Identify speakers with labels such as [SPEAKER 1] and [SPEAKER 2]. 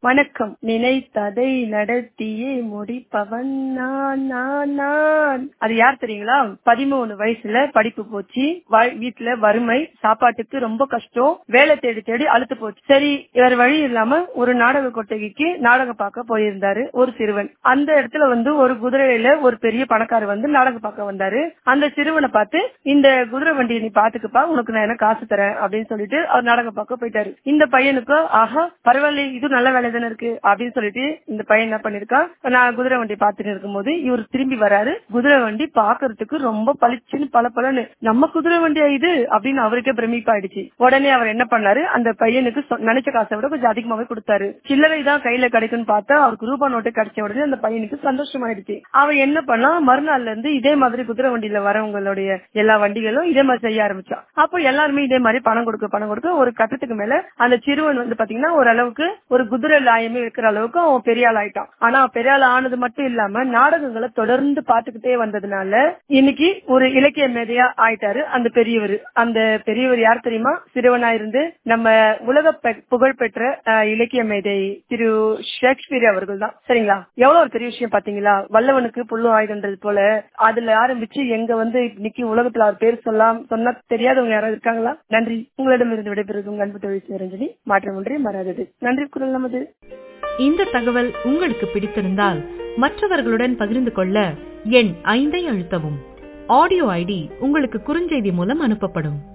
[SPEAKER 1] வணக்கம் நினைத்ததை நடத்தியே முடிப்பவன் நான் நான் நான் அது யார் தெரியுங்களா பதிமூணு வயசுல படிப்பு போச்சு வ- வீட்டுல வறுமை சாப்பாட்டுக்கு ரொம்ப கஷ்டம் வேலை தேடி தேடி அழுத்து போச்சு சரி வேற வழி இல்லாம ஒரு நாடக கொட்டகைக்கு நாடகம் பார்க்க போயிருந்தாரு ஒரு சிறுவன் அந்த இடத்துல வந்து ஒரு குதிரையில ஒரு பெரிய பணக்காரர் வந்து நாடகம் பார்க்க வந்தாரு அந்த சிறுவனை பார்த்து இந்த குதிரை வண்டியை நீ பாத்துக்கப்பா உனக்கு நான் என்ன காசு தரேன் அப்படின்னு சொல்லிட்டு அவர் நாடகம் பார்க்க போயிட்டாரு இந்த பையனுக்கு ஆஹா பரவாயில்ல இது நல்ல வேலை தானே இருக்கு அப்படின்னு சொல்லிட்டு இந்த பையன் என்ன பண்ணிருக்கான் நான் குதிரை வண்டி பார்த்துட்டு இருக்கும்போது இவர் திரும்பி வராரு குதிரை வண்டி பாக்குறதுக்கு ரொம்ப பளிச்சுன்னு பல நம்ம குதிரை வண்டியா இது அப்படின்னு அவருக்கே பிரமிப்பாயிடுச்சு உடனே அவர் என்ன பண்ணாரு அந்த பையனுக்கு சொ- நினைச்ச காசை விட கொஞ்சம் அதிகமாவே கொடுத்தாரு சில்லறை தான் கையில கிடைக்கும்னு பார்த்தா அவருக்கு ரூபா நோட்டு கிடைச்ச உடனே அந்த பையனுக்கு சந்தோஷமாயிடுச்சு அவன் என்ன பண்ணா மறுநாள்ல இருந்து இதே மாதிரி குதிரை வண்டியில வரவங்களுடைய எல்லா வண்டிகளும் இதே மாதிரி செய்ய ஆரம்பிச்சான் அப்போ எல்லாருமே இதே மாதிரி பணம் கொடுக்க பணம் கொடுக்க ஒரு கட்டத்துக்கு மேல அந்த சிறுவன் வந்து பாத்தீங்கன்னா ஓரளவுக்கு ஒரு குதிரை லாயமே இருக்கிற அளவுக்கு அவன் பெரிய ஆள் ஆயிட்டான் ஆனா அவன் பெரிய ஆள் ஆனது மட்டும் இல்லாம நாடகங்களை தொடர்ந்து பாத்துக்கிட்டே வந்ததுனால இன்னைக்கு ஒரு இலக்கிய மேதையா ஆயிட்டாரு அந்த பெரியவர் அந்த பெரியவர் யார் தெரியுமா சிறுவனா இருந்து நம்ம உலக பெ- புகழ்பெற்ற அஹ், இலக்கிய மேதை திரு ஷேக்ஸ்பியர் அவர்கள் தான் சரிங்களா எவ்வளவு ஒரு பெரிய விஷயம் பாத்தீங்களா வல்லவனுக்கு புல்லு ஆயுதன்றது போல அதுல ஆரம்பிச்சு எங்க வந்து இன்னைக்கு உலகத்துல அவர் பேர் சொல்லலாம் சொன்னா தெரியாதவங்க யாராவது இருக்காங்களா நன்றி உங்களிடமிருந்து விடைபெறுவது உங்க அன்பு தொழில் சிவரஞ்சனி மாற்றம் ஒன்றே மாறாதது நன்றி குரல் நமது
[SPEAKER 2] இந்த தகவல் உங்களுக்கு பிடித்திருந்தால் மற்றவர்களுடன் பகிர்ந்து கொள்ள எண் ஐந்தை அழுத்தவும் ஆடியோ ஐடி உங்களுக்கு குறுஞ்செய்தி மூலம் அனுப்பப்படும்